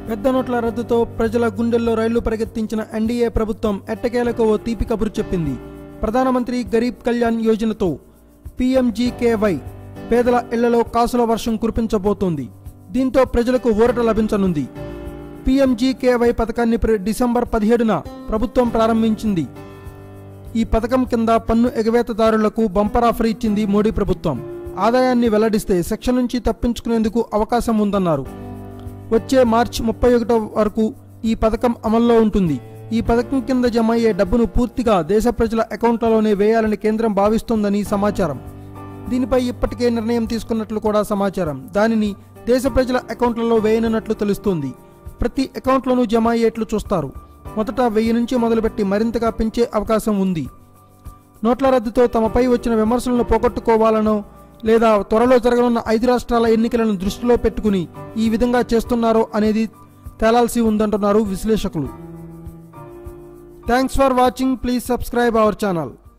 పెద్ద నోట్ల రద్దుతో ప్రజల గుండెల్లో రైళ్లు పరిగెత్తించిన ఎన్డీఏ ప్రభుత్వం ఎట్టకేలకు ఓ తీపి కబురు చెప్పింది ప్రధానమంత్రి గరీబ్ కళ్యాణ్ యోజనతో పీఎంజీకేవై పేదల ఇళ్లలో కాసుల వర్షం కురిపించబోతోంది దీంతో ప్రజలకు ఊరట లభించనుంది పీఎంజీకేవై పథకాన్ని ప్ర- డిసెంబర్ పదిహేడున ప్రభుత్వం ప్రారంభించింది ఈ పథకం కింద పన్ను ఎగవేతదారులకు బంపర్ ఆఫర్ ఇచ్చింది మోడీ ప్రభుత్వం ఆదాయాన్ని వెల్లడిస్తే శిక్ష నుంచి తప్పించుకునేందుకు అవకాశం ఉందన్నారు వచ్చే మార్చి ముప్పై ఒకటో వరకు ఈ పథకం అమల్లో ఉంటుంది ఈ పథకం కింద జమ అయ్యే డబ్బును పూర్తిగా దేశ ప్రజల అకౌంట్లలోనే వేయాలని కేంద్రం భావిస్తోందని సమాచారం దీనిపై ఇప్పటికే నిర్ణయం తీసుకున్నట్లు కూడా సమాచారం దానిని దేశ ప్రజల అకౌంట్లలో వేయనున్నట్లు తెలుస్తోంది ప్రతి అకౌంట్లోనూ జమ అయ్యేట్లు చూస్తారు మొదట వెయ్యి నుంచి మొదలుపెట్టి మరింతగా పెంచే అవకాశం ఉంది నోట్ల రద్దుతో తమపై వచ్చిన విమర్శలను పోగొట్టుకోవాలనో లేదా త్వరలో జరగనున్న ఐదు రాష్ట్రాల ఎన్నికలను దృష్టిలో పెట్టుకుని ఈ విధంగా చేస్తున్నారో అనేది తేలాల్సి ఉందంటున్నారు విశ్లేషకులు thanks for watching please subscribe our channel